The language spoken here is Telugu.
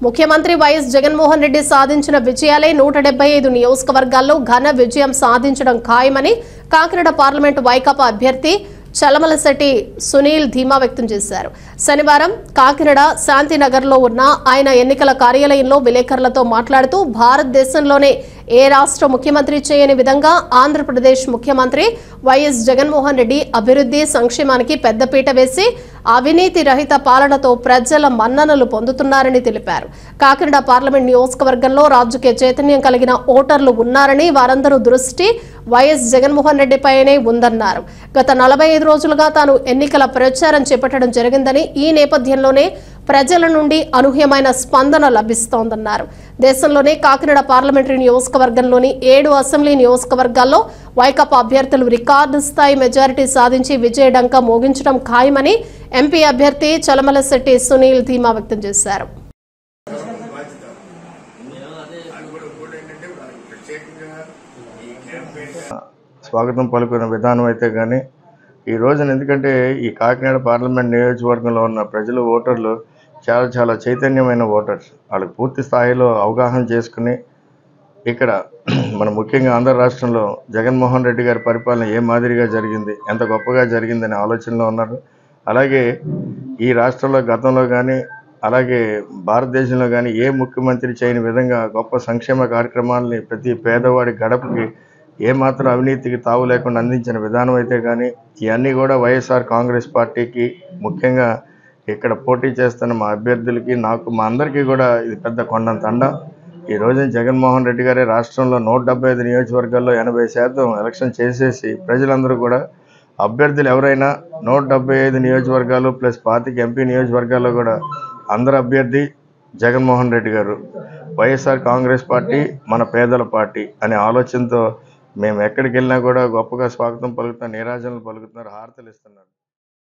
ముఖ్యమంత్రి వైఎస్ జగన్మోహన్ రెడ్డి సాధించిన విజయాలే నూట డెబ్బై ఐదు నియోజకవర్గాల్లో ఘన విజయం సాధించడం ఖాయమని కాకినాడ పార్లమెంటు వైకాపా అభ్యర్థి చలమలశెట్టి సునీల్ ధీమా వ్యక్తం చేశారు శనివారం కాకినాడ శాంతినగర్లో ఉన్న ఆయన ఎన్నికల కార్యాలయంలో విలేకరులతో మాట్లాడుతూ భారతదేశంలోనే ఏ రాష్ట్ర ముఖ్యమంత్రి చేయని విధంగా ఆంధ్రప్రదేశ్ ముఖ్యమంత్రి వైఎస్ జగన్మోహన్ రెడ్డి అభివృద్ధి సంక్షేమానికి పెద్దపీట వేసి అవినీతి రహిత పాలనతో ప్రజల మన్ననలు పొందుతున్నారని తెలిపారు కాకినాడ పార్లమెంట్ నియోజకవర్గంలో రాజకీయ చైతన్యం కలిగిన ఓటర్లు ఉన్నారని వారందరూ దృష్టి వైఎస్ జగన్మోహన్ రెడ్డిపైనే ఉందన్నారు గత నలభై ఐదు రోజులుగా తాను ఎన్నికల ప్రచారం చేపట్టడం జరిగిందని ఈ నేపథ్యంలోనే ప్రజల నుండి అనూహ్యమైన స్పందన లభిస్తోందన్నారు దేశంలోనే కాకినాడ పార్లమెంటరీ నియోజకవర్గంలోని ఏడు అసెంబ్లీ నియోజకవర్గాల్లో వైకాపా అభ్యర్థులు రికార్డు స్థాయి మెజారిటీ సాధించి విజయడంక మోగించడం ఖాయమని ఎంపీ అభ్యర్థి చలమలశెట్టి సునీల్ ధీమా వ్యక్తం చేశారు స్వాగతం పలుకున్న విధానం అయితే కానీ ఈ రోజున ఎందుకంటే ఈ కాకినాడ పార్లమెంట్ నియోజకవర్గంలో ఉన్న ప్రజలు ఓటర్లు చాలా చాలా చైతన్యమైన ఓటర్స్ వాళ్ళకి పూర్తి స్థాయిలో అవగాహన చేసుకుని ఇక్కడ మన ముఖ్యంగా ఆంధ్ర రాష్ట్రంలో జగన్మోహన్ రెడ్డి గారి పరిపాలన ఏ మాదిరిగా జరిగింది ఎంత గొప్పగా జరిగిందనే ఆలోచనలో ఉన్నారు అలాగే ఈ రాష్ట్రంలో గతంలో కానీ అలాగే భారతదేశంలో కానీ ఏ ముఖ్యమంత్రి చేయని విధంగా గొప్ప సంక్షేమ కార్యక్రమాలని ప్రతి పేదవాడి గడపకి ఏమాత్రం అవినీతికి తావు లేకుండా అందించిన విధానం అయితే కానీ ఇవన్నీ కూడా వైఎస్ఆర్ కాంగ్రెస్ పార్టీకి ముఖ్యంగా ఇక్కడ పోటీ చేస్తున్న మా అభ్యర్థులకి నాకు మా అందరికీ కూడా ఇది పెద్ద కొండంత అండ ఈ రోజున జగన్మోహన్ రెడ్డి గారి రాష్ట్రంలో నూట డెబ్బై ఐదు నియోజకవర్గాల్లో ఎనభై శాతం ఎలక్షన్ చేసేసి ప్రజలందరూ కూడా అభ్యర్థులు ఎవరైనా నూట డెబ్బై ఐదు నియోజకవర్గాలు ప్లస్ పాతిక ఎంపీ నియోజకవర్గాల్లో కూడా అందరు అభ్యర్థి జగన్మోహన్ రెడ్డి గారు వైఎస్ఆర్ కాంగ్రెస్ పార్టీ మన పేదల పార్టీ అనే ఆలోచనతో మేము ఎక్కడికి వెళ్ళినా కూడా గొప్పగా స్వాగతం పలుకుతాం నీరాజనలు పలుకుతున్నారు హారతలు ఇస్తున్నారు